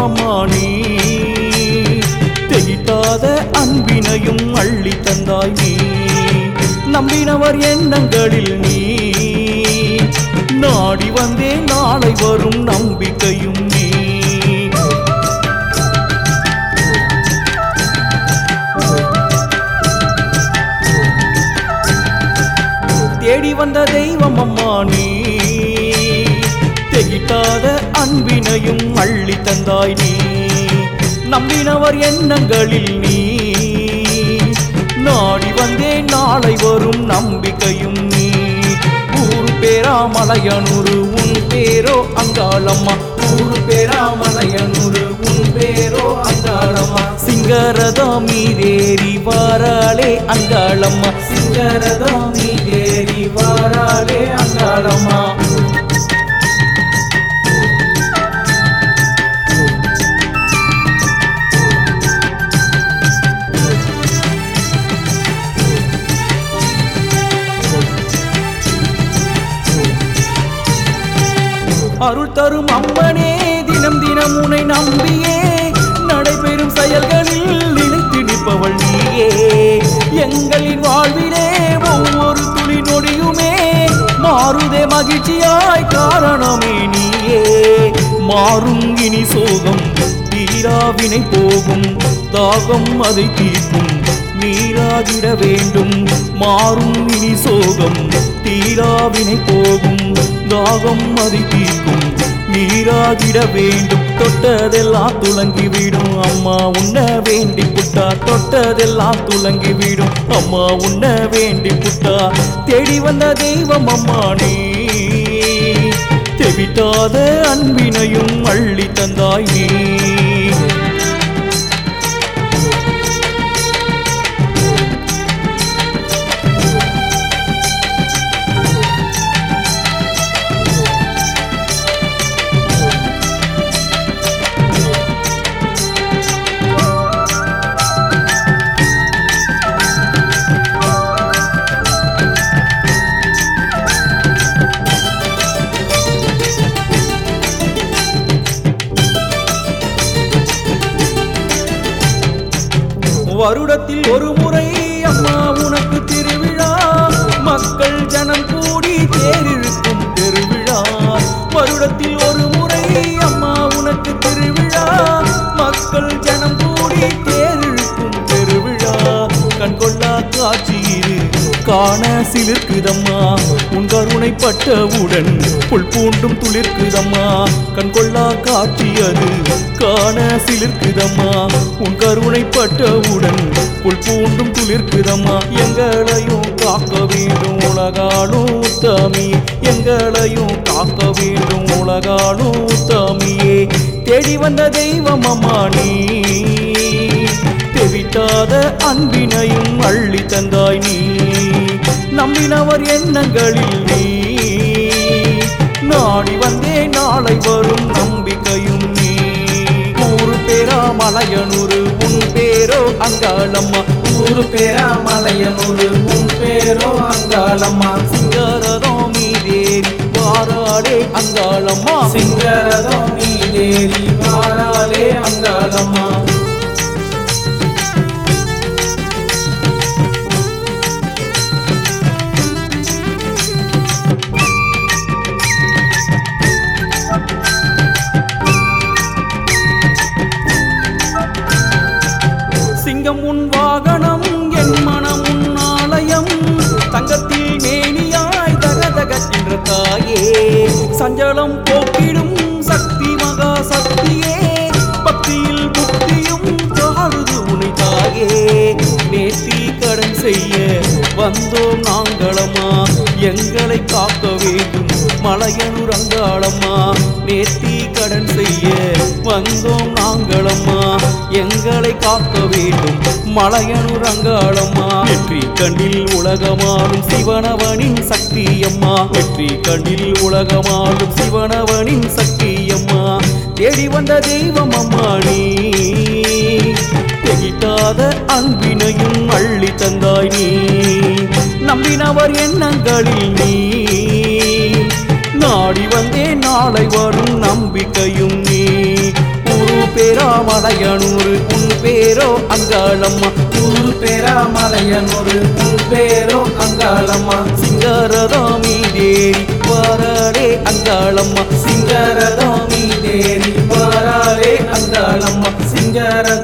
தெய்வம் அம்மா நீ தெகிட்டாத அன்பினையும் அள்ளி தந்தாய் நீ நம்பினவர் எண்ணங்களில் நீ நாடி வந்தே நாளை வரும் நம்பிக்கையும் நீ தேடி வந்த தெய்வம் அம்மா நீ தெகிட்டாத அன்பினையும் அள்ளி தந்தாய் நீ நம்பினவர் எண்ணங்களில் நீ நாடி வந்தே நாளை வரும் நம்பிக்கையும் நீ ஊரு பேரா மலையனூரு உன் பேரோ அங்காளம்மா ஊரு பேரா மலையனூரு உன் பேரோ அங்காளம்மா சிங்கரதா மீதேறி வாராளே அங்காளம்மா சிங்கரதா மீதேறி வாராளே அங்காளம்மா அருள் தரும் அம்மனே தினம் தினம் உன்னை நம்பியே நடைபெறும் செயல்களில் நிலைத்து நிற்பவள் நீயே எங்களின் வாழ்விலே ஒவ்வொரு துளி நொடியுமே மாறுதே மகிழ்ச்சியாய் காரணமே நீயே மாறும் இனி சோகம் தீராவினை போகும் தாகம் அதை தீர்க்கும் நீராகிட வேண்டும் மாறும் இனி சோகம் தீராவினை போகும் தாகம் அதை தீர்க்கும் நீராகிட வேண்டும் தொட்டதெல்லாம் துலங்கி விடும் அம்மா உன்ன வேண்டி புட்டா தொட்டதெல்லாம் துலங்கி விடும் அம்மா உன்ன வேண்டி புட்டா தேடி வந்த தெய்வம் அம்மா நீ தெவிட்டாத அன்பினையும் அள்ளி தந்தாய் நீ வருடத்தில் ஒரு முறை அம்மா உனக்கு திருவிழா மக்கள் ஜனம் கூடி தேரிழுக்கும் திருவிழா வருடத்தில் ஒரு முறை அம்மா உனக்கு திருவிழா மக்கள் ஜனம் கூடி தேரிழுக்கும் திருவிழா கண்கொள்ளா காட்சி இது காண சிலிர்க்குதம்மா உன் கருணைப்பட்டவுடன் புல் பூண்டும் துளிர்க்குதம்மா கண்கொள்ளா காட்சி அது காண சிலிர்க்குதம்மா உன் கருணைப்பட்டவுடன் புல் பூண்டும் துளிர்க்குதம்மா எங்களையும் காக்க வேண்டும் உலகாலும் உத்தமி எங்களையும் காக்க வேண்டும் உலகாலும் உத்தமியே தேடி வந்த தெய்வம் அம்மா நீ தெவிட்டாத அன்பினையும் அள்ளி தந்தாய் நீ நம்பினவர் எண்ணங்களில் நீ நாடி வந்தே நாளை வரும் நம்பிக்கையும் நீ ஊரு பேரா மலையனூரு உன் பேரோ அங்காளம்மா ஊரு பேரா மலையனூரு உன் பேரோ அங்காளம்மா சிங்கரதோ மீதேறி வாராளே அங்காளம்மா சிங்கரதம் நீதேரி வாராளே அங்காளம்மா சிங்கம் உன் வாகனம் என் மனம் உன் ஆலயம் தங்கத்தில் மேனியாய் தகதகக்கின்ற தாயே சஞ்சலம் போக்கிடும் சக்தி மகா சக்தியே பக்தியில் புத்தியும் காடுது உனை தாயே நேர்த்தி கடன் செய்ய வந்தோம் நாங்களம்மா எங்களை காக்க வேண்டும் மலையனூர் அங்காளம்மா நேர்த்தி கடன் செய்ய வந்தோம் நாங்களம்மா எங்களை காக்க வேண்டும் மலையனூர் அங்காளம்மா வெற்றி கண்ணில் உலகமாடும் சிவனவனின் சக்தி அம்மா வெற்றி கண்ணில் உலகமாடும் சிவனவனின் சக்தி அம்மா தேடி வந்த தெய்வம் அம்மா நீ தெகிட்டாத அன்பினையும் அள்ளி தந்தாய் நீ நம்பினவர் எண்ணங்களில் நீ நாடி வந்தே நாளை வரும் நம்பிக்கையும் நீ ஊரு மலையனூர் உன் பேரோ அங்காளம்மா ஊரு பேரா மலையனூரு உன் பேரோ அங்காளம்மா சிங்கரதாமி தேரி வாராளே அங்காளம்மா சிங்கரதோமி தேரி வாராளே அங்காளம்மா சிங்கரதோ